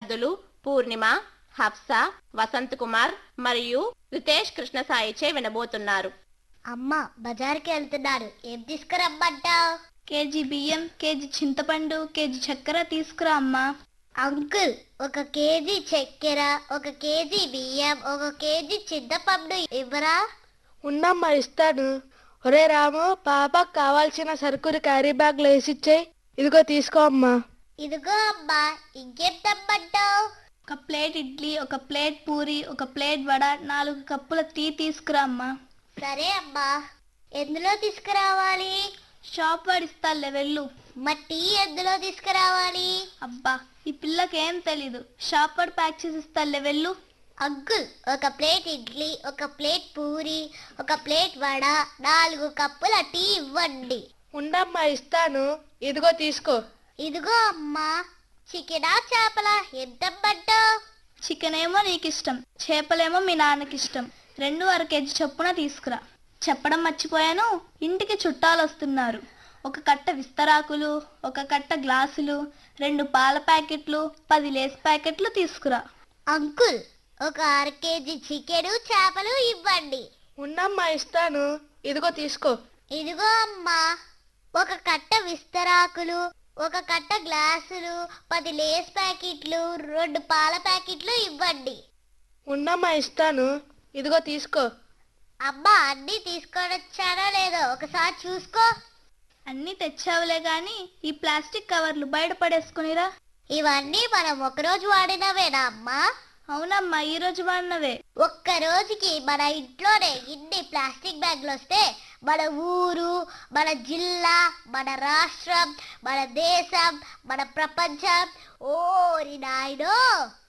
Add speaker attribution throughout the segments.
Speaker 1: విద్యార్థులు పూర్ణిమ హఫ్స వసంత్ కుమార్ మరియు రితేష్ కృష్ణసాయిచే వినబోతున్నారు
Speaker 2: అమ్మ బజార్కి వెళ్తున్నారు ఏం తీసుకురమ్మంటావు
Speaker 3: కేజీ బియ్యం కేజీ చింతపండు కేజీ చక్కెర తీసుకురా అమ్మా
Speaker 2: అంకుల్ ఒక కేజీ చక్కెర ఒక కేజీ బియ్యం ఒక కేజీ చింతపండు ఇవ్వరా
Speaker 4: ఉండమ్మా ఇస్తాను ఒరే రాము పాపకు కావాల్సిన సరుకులు క్యారీ బ్యాగ్లో వేసిచ్చేయి ఇదిగో తీసుకో అమ్మా
Speaker 2: ఇదిగో అమ్మా ఇంకేం తెమ్మంటావు
Speaker 3: ఒక ప్లేట్ ఇడ్లీ ఒక ప్లేట్ పూరి ఒక ప్లేట్ వడ నాలుగు కప్పుల టీ తీసుకురా అమ్మా
Speaker 2: సరే అమ్మా ఎందులో తీసుకురావాలి
Speaker 3: షాప్ వాడిస్తాలే వెళ్ళు
Speaker 2: మా టీ ఎందులో తీసుకురావాలి
Speaker 3: అబ్బా ఈ పిల్లకేం తెలీదు షాప్ వాడు ప్యాక్ చేసి ఇస్తాలే వెళ్ళు
Speaker 2: అంకుల్ ఒక ప్లేట్ ఇడ్లీ ఒక ప్లేట్ పూరి ఒక ప్లేట్ వడ నాలుగు కప్పుల టీ ఇవ్వండి
Speaker 4: ఉండమ్మా ఇస్తాను ఇదిగో తీసుకో
Speaker 2: ఇదిగో అమ్మా చికెనా చేపల ఎంత ఇమ్మంటావు
Speaker 3: చికెన్ ఏమో నీకు ఇష్టం చేపలేమో మీ నాన్నకి ఇష్టం రెండు అర కేజీ చొప్పున తీసుకురా చెప్పడం మర్చిపోయాను ఇంటికి చుట్టాలు వస్తున్నారు ఒక కట్ట విస్తరాకులు ఒక కట్ట గ్లాసులు రెండు పాల ప్యాకెట్లు పది లేస్ ప్యాకెట్లు తీసుకురా
Speaker 2: అంకుల్ ఒక అర కేజీ చికెను చేపలు ఇవ్వండి
Speaker 4: ఉండమ్మా ఇస్తాను ఇదిగో తీసుకో
Speaker 2: ఇదిగో అమ్మా ఒక కట్ట విస్తరాకులు ఒక కట్ట గ్లాసులు పది లేస్ ప్యాకెట్లు రెండు పాల ప్యాకెట్లు ఇవ్వండి
Speaker 4: ఉండమ్మా ఇస్తాను ఇదిగో తీసుకో
Speaker 2: అమ్మా అన్నీ తీసుకొని వచ్చానో లేదో ఒకసారి చూసుకో
Speaker 3: అన్నీ తెచ్చావులే గాని ఈ ప్లాస్టిక్ కవర్లు బయట పడేసుకునిరా
Speaker 2: ఇవన్నీ మనం ఒకరోజు వాడినవేనా అమ్మా
Speaker 3: అవునమ్మా ఈ రోజు వాడినవే
Speaker 2: ఒక్క రోజుకి మన ఇంట్లోనే ఇన్ని ప్లాస్టిక్ బ్యాగ్లు వస్తే మన ఊరు మన జిల్లా మన రాష్ట్రం మన దేశం మన ప్రపంచం ఓరి నాయనో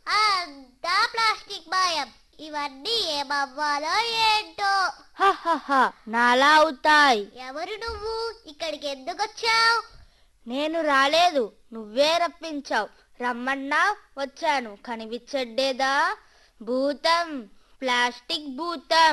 Speaker 2: అంతా ప్లాస్టిక్ మాయం ఇవన్నీ ఏమవ్వాలో ఏంటో
Speaker 5: నాలా అవుతాయి
Speaker 2: ఎవరు నువ్వు ఇక్కడికి ఎందుకు వచ్చావు
Speaker 5: నేను రాలేదు నువ్వే రప్పించావు రమ్మన్నా వచ్చాను కనిపించడ్డేదా భూతం ప్లాస్టిక్ భూతం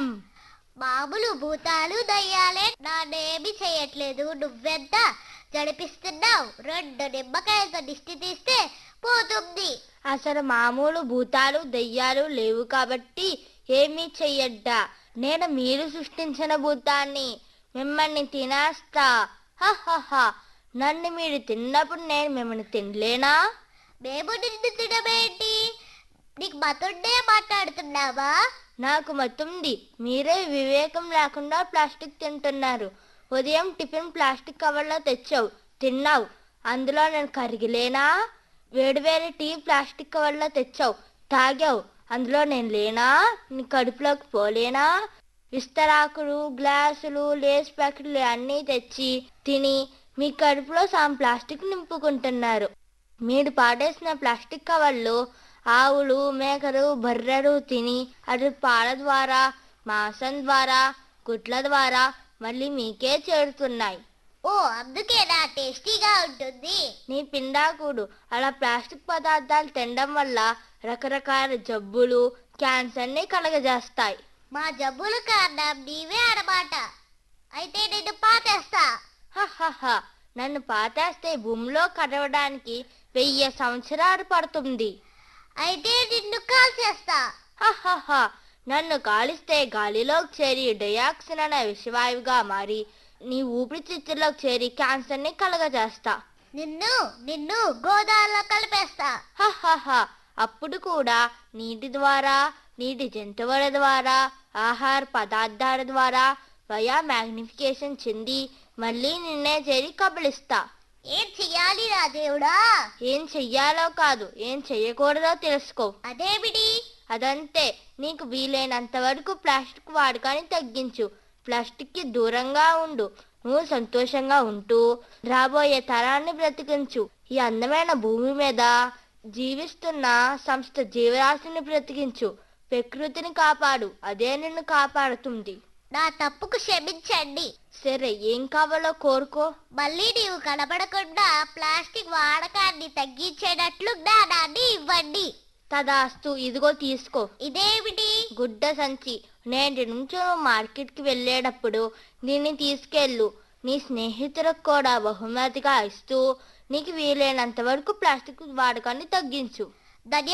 Speaker 2: మామూలు భూతాలు దయ్యాలే నానేమి చేయట్లేదు నువ్వెంత జడిపిస్తున్నావు రెండు నిమ్మకాయలతో దిష్టి తీస్తే పోతుంది
Speaker 5: అసలు మామూలు భూతాలు దెయ్యాలు లేవు కాబట్టి ఏమీ చెయ్యడ్డా నేను మీరు సృష్టించిన భూతాన్ని మిమ్మల్ని తినేస్తా హహహ నన్ను మీరు తిన్నప్పుడు నేను మిమ్మల్ని తినలేనా
Speaker 2: మేము నిన్ను తినమేంటి నీకు మతుండే మాట్లాడుతున్నావా
Speaker 5: నాకు మతుంది మీరే వివేకం లేకుండా ప్లాస్టిక్ తింటున్నారు ఉదయం టిఫిన్ ప్లాస్టిక్ కవర్లో తెచ్చావు తిన్నావు అందులో నేను కరిగిలేనా వేడివేడి టీ ప్లాస్టిక్ కవర్లో తెచ్చావు తాగావు అందులో నేను లేనా నీ కడుపులోకి పోలేనా విస్తరాకులు గ్లాసులు లేస్ ప్యాకెట్లు అన్నీ తెచ్చి తిని మీ కడుపులో సాం ప్లాస్టిక్ నింపుకుంటున్నారు మీరు పాడేసిన ప్లాస్టిక్ కవర్లు ఆవులు మేకలు బర్రెలు తిని అటు పాల ద్వారా మాంసం ద్వారా గుడ్ల ద్వారా మళ్ళీ మీకే చేరుతున్నాయి
Speaker 2: ఓ అందుకేనా టేస్టీగా ఉంటుంది
Speaker 5: నీ పిండాకుడు అలా ప్లాస్టిక్ పదార్థాలు తినడం వల్ల రకరకాల జబ్బులు క్యాన్సర్ని కలగజేస్తాయి
Speaker 2: మా జబ్బులు కారణం నీవే అన్నమాట అయితే నిన్ను పాతేస్తా
Speaker 5: హహహ నన్ను పాతేస్తే భూమిలో కడవడానికి వెయ్యి సంవత్సరాలు పడుతుంది
Speaker 2: అయితే నిన్ను కాల్చేస్తా
Speaker 5: హహహ నన్ను కాలిస్తే గాలిలోకి చేరి డయాక్సిన్ అనే విషవాయువుగా మారి నీ ఊపిరితిత్తుల్లోకి చేరి క్యాన్సర్ని కలగజేస్తా
Speaker 2: నిన్ను నిన్ను గోదావరిలో కలిపేస్తా
Speaker 5: హహహ అప్పుడు కూడా నీటి ద్వారా నీటి జంతువుల ద్వారా ఆహార పదార్థాల ద్వారా వయా మ్యాగ్నిఫికేషన్ చెంది మళ్ళీ నిన్నే చేరి కబలిస్తా
Speaker 2: ఏం చెయ్యాలి రా దేవుడా
Speaker 5: ఏం చెయ్యాలో కాదు ఏం చెయ్యకూడదో తెలుసుకో
Speaker 2: అదేమిటి
Speaker 5: అదంతే నీకు వీలైనంత వరకు ప్లాస్టిక్ వాడకాన్ని తగ్గించు ప్లాస్టిక్కి దూరంగా ఉండు నువ్వు సంతోషంగా ఉంటూ రాబోయే తరాన్ని బ్రతికించు ఈ అందమైన భూమి మీద జీవిస్తున్న సంస్థ జీవరాశిని బ్రతికించు ప్రకృతిని కాపాడు అదే నిన్ను కాపాడుతుంది
Speaker 2: నా తప్పుకు క్షమించండి
Speaker 5: సరే ఏం కావాలో కోరుకో
Speaker 2: మళ్ళీ నీవు కనబడకుండా ప్లాస్టిక్ వాడకాన్ని తగ్గించేటట్లు జ్ఞానాన్ని ఇవ్వండి
Speaker 5: తదాస్తు ఇదిగో తీసుకో
Speaker 2: ఇదేమిటి
Speaker 5: గుడ్డ సంచి నేటి నుంచి నువ్వు మార్కెట్కి వెళ్ళేటప్పుడు దీన్ని తీసుకెళ్ళు నీ స్నేహితులకు కూడా బహుమతిగా ఇస్తూ నీకు వీలైనంత వరకు ప్లాస్టిక్ వాడకాన్ని తగ్గించు
Speaker 2: ధన్య